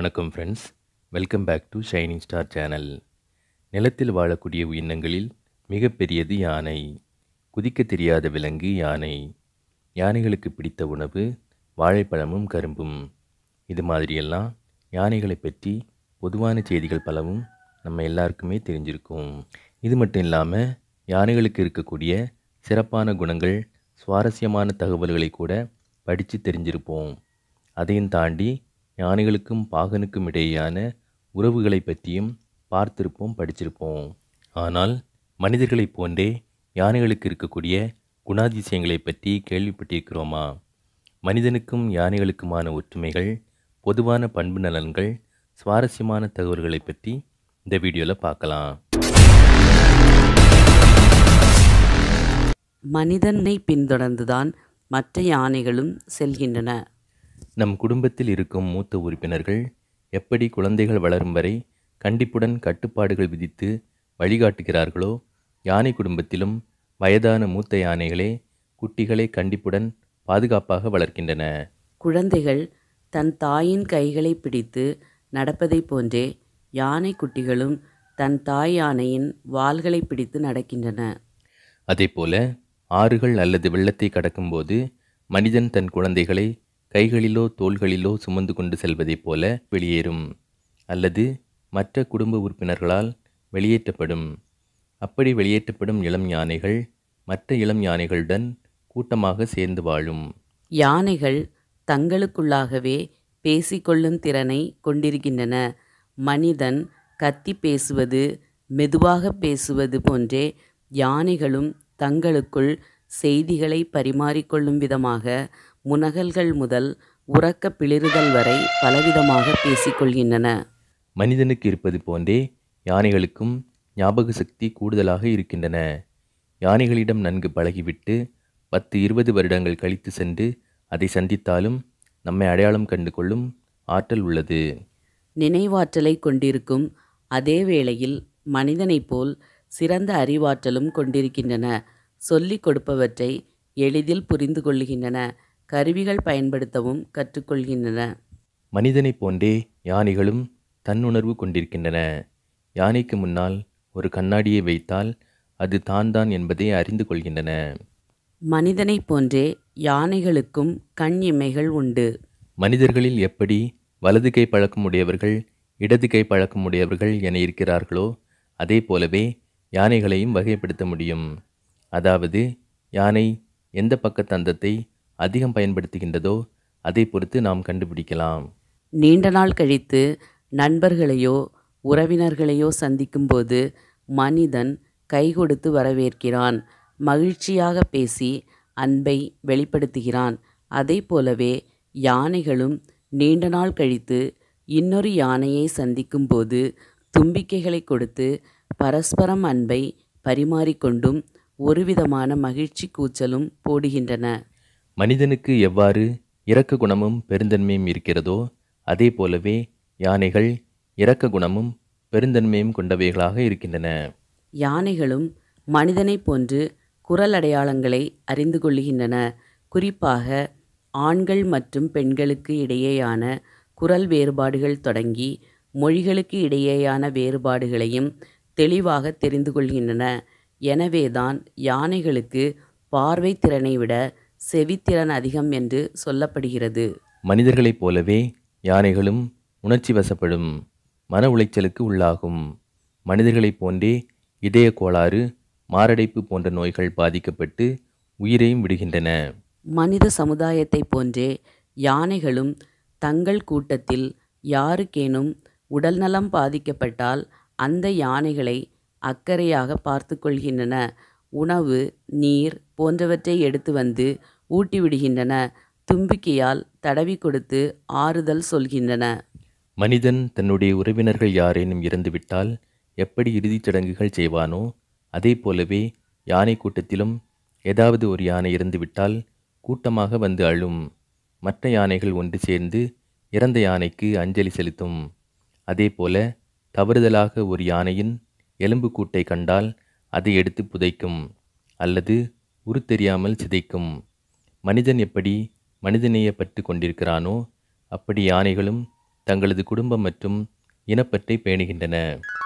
வணக்கம் friends welcome back to shining star channel நிலத்தில் வாழக்கூடிய உயிரினங்களில் மிகப்பெரியது யானை குதிக்க தெரியாத விலங்கு யானை யானைகளுக்கு பிடித்த உணவு வாழைப்பழமும் கரும்பும் இது மாதிரியெல்லாம் யானைகளை பற்றி பொதுவான செய்திகள் பலவும் நம்ம எல்லாருக்குமே தெரிஞ்சிருக்கும் இது மட்டும் இல்லாமல் யானைகளுக்கு இருக்கக்கூடிய சிறப்பான குணங்கள் சுவாரஸ்யமான தகவல்களை கூட படித்து தெரிஞ்சிருப்போம் அதையும் தாண்டி யானைகளுக்கும் பாகனுக்கும் இடையேயான உறவுகளை பற்றியும் பார்த்திருப்போம் படிச்சிருப்போம் ஆனால் மனிதர்களைப் போன்றே யானைகளுக்கு இருக்கக்கூடிய குணாதிசயங்களை பற்றி கேள்விப்பட்டிருக்கிறோமா மனிதனுக்கும் யானைகளுக்குமான ஒற்றுமைகள் பொதுவான பண்பு நலன்கள் சுவாரஸ்யமான தகவல்களை பற்றி இந்த வீடியோவில் பார்க்கலாம் மனிதனை பின்தொடர்ந்துதான் மற்ற யானைகளும் செல்கின்றன நம் குடும்பத்தில் இருக்கும் மூத்த உறுப்பினர்கள் எப்படி குழந்தைகள் வளரும் வரை கண்டிப்புடன் கட்டுப்பாடுகள் விதித்து வழிகாட்டுகிறார்களோ யானை குடும்பத்திலும் வயதான மூத்த யானைகளே குட்டிகளை கண்டிப்புடன் பாதுகாப்பாக வளர்க்கின்றன குழந்தைகள் தன் தாயின் கைகளை பிடித்து நடப்பதைப் போன்றே யானை குட்டிகளும் தன் தாய் யானையின் வால்களை பிடித்து நடக்கின்றன அதேபோல ஆறுகள் அல்லது வெள்ளத்தை கடக்கும்போது மனிதன் தன் குழந்தைகளை கைகளிலோ தோள்களிலோ சுமந்து கொண்டு செல்வதைப் போல வெளியேறும் அல்லது மற்ற குடும்ப உறுப்பினர்களால் வெளியேற்றப்படும் அப்படி வெளியேற்றப்படும் இளம் யானைகள் மற்ற இளம் யானைகளுடன் கூட்டமாக சேர்ந்து வாழும் யானைகள் தங்களுக்குள்ளாகவே பேசிக்கொள்ளும் திறனை கொண்டிருக்கின்றன மனிதன் கத்தி பேசுவது மெதுவாக பேசுவது போன்றே யானைகளும் தங்களுக்குள் செய்திகளை பரிமாறிக்கொள்ளும் விதமாக முனகல்கள் முதல் உறக்க பிளிறுதல் வரை பலவிதமாக பேசிக்கொள்கின்றன மனிதனுக்கு இருப்பது போன்றே யானைகளுக்கும் ஞாபக சக்தி கூடுதலாக இருக்கின்றன யானைகளிடம் நன்கு பழகிவிட்டு பத்து இருபது வருடங்கள் கழித்து சென்று அதை சந்தித்தாலும் நம்மை அடையாளம் கண்டு கொள்ளும் ஆற்றல் உள்ளது நினைவாற்றலை கொண்டிருக்கும் அதே வேளையில் மனிதனைப் போல் சிறந்த அறிவாற்றலும் கொண்டிருக்கின்றன சொல்லிக் கொடுப்பவற்றை எளிதில் புரிந்து கொள்கின்றன கருவிகள் பயன்படுத்தவும் கற்றுக்கொள்கின்றன மனிதனைப் போன்றே யானைகளும் தன்னுணர்வு கொண்டிருக்கின்றன யானைக்கு முன்னால் ஒரு கண்ணாடியை வைத்தால் அது தான் தான் என்பதை அறிந்து கொள்கின்றன மனிதனைப் போன்றே யானைகளுக்கும் கண் இமைகள் உண்டு மனிதர்களில் எப்படி வலது கை பழக்கமுடையவர்கள் இடது கை பழக்கமுடையவர்கள் என இருக்கிறார்களோ அதே போலவே யானைகளையும் வகைப்படுத்த முடியும் அதாவது யானை எந்த பக்க தந்தத்தை அதிகம் பயன்படுத்துகின்றதோ அதை பொறுத்து நாம் கண்டுபிடிக்கலாம் நீண்ட நாள் கழித்து நண்பர்களையோ உறவினர்களையோ சந்திக்கும்போது மனிதன் கை கொடுத்து வரவேற்கிறான் மகிழ்ச்சியாக பேசி அன்பை வெளிப்படுத்துகிறான் அதை போலவே யானைகளும் நீண்ட நாள் கழித்து இன்னொரு யானையை சந்திக்கும்போது தும்பிக்கைகளை கொடுத்து பரஸ்பரம் அன்பை பரிமாறிக்கொண்டும் ஒருவிதமான மகிழ்ச்சி கூச்சலும் போடுகின்றன மனிதனுக்கு எவ்வாறு இரக்க குணமும் பெருந்தன்மையும் இருக்கிறதோ அதே போலவே யானைகள் இரக்க குணமும் பெருந்தன்மையும் கொண்டவைகளாக இருக்கின்றன யானைகளும் மனிதனைப் போன்று குரல் அடையாளங்களை அறிந்து கொள்கின்றன குறிப்பாக ஆண்கள் மற்றும் பெண்களுக்கு இடையேயான குரல் வேறுபாடுகள் தொடங்கி மொழிகளுக்கு இடையேயான வேறுபாடுகளையும் தெளிவாக தெரிந்து கொள்கின்றன எனவேதான் யானைகளுக்கு பார்வை திறனை விட செவித்திறன் அதிகம் என்று சொல்லப்படுகிறது மனிதர்களைப் போலவே யானைகளும் உணர்ச்சி வசப்படும் மன உளைச்சலுக்கு உள்ளாகும் மனிதர்களைப் போன்றே இதய கோளாறு மாரடைப்பு போன்ற நோய்கள் பாதிக்கப்பட்டு உயிரையும் விடுகின்றன மனித சமுதாயத்தைப் போன்றே யானைகளும் தங்கள் கூட்டத்தில் யாருக்கேனும் உடல்நலம் பாதிக்கப்பட்டால் அந்த யானைகளை அக்கறையாக பார்த்து கொள்கின்றன உணவு நீர் போன்றவற்றை எடுத்து வந்து ஊட்டிவிடுகின்றன தும்பிக்கையால் தடவி கொடுத்து ஆறுதல் சொல்கின்றன மனிதன் தன்னுடைய உறவினர்கள் யாரேனும் இறந்துவிட்டால் எப்படி இறுதிச் சடங்குகள் செய்வானோ அதே போலவே யானை கூட்டத்திலும் ஏதாவது ஒரு யானை இறந்துவிட்டால் கூட்டமாக வந்து அழும் மற்ற யானைகள் ஒன்று சேர்ந்து இறந்த யானைக்கு அஞ்சலி செலுத்தும் அதேபோல தவறுதலாக ஒரு யானையின் எலும்பு கூட்டை கண்டால் அதை எடுத்து புதைக்கும் அல்லது உருத்தெரியாமல் சிதைக்கும் மனிதன் எப்படி மனிதநேயப்பட்டு கொண்டிருக்கிறானோ அப்படி யானைகளும் தங்களது குடும்பம் மற்றும் இனப்பற்றை பேணுகின்றன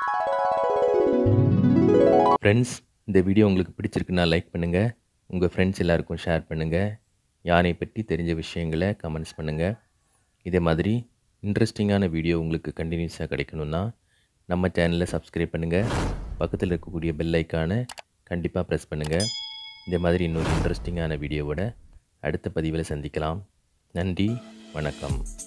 ஃப்ரெண்ட்ஸ் இந்த வீடியோ உங்களுக்கு பிடிச்சிருக்குன்னா லைக் பண்ணுங்கள் உங்கள் ஃப்ரெண்ட்ஸ் எல்லாருக்கும் ஷேர் பண்ணுங்கள் யானை பற்றி தெரிஞ்ச விஷயங்களை கமெண்ட்ஸ் பண்ணுங்கள் இதே மாதிரி இன்ட்ரெஸ்டிங்கான வீடியோ உங்களுக்கு கண்டினியூஸாக கிடைக்கணும்னா நம்ம சேனலை சப்ஸ்கிரைப் பண்ணுங்கள் பக்கத்தில் இருக்கக்கூடிய பெல் ஐக்கானை கண்டிப்பாக ப்ரெஸ் பண்ணுங்கள் இதே மாதிரி இன்னொரு இன்ட்ரெஸ்டிங்கான வீடியோவோட அடுத்த பதிவில் சந்திக்கலாம் நன்றி வணக்கம்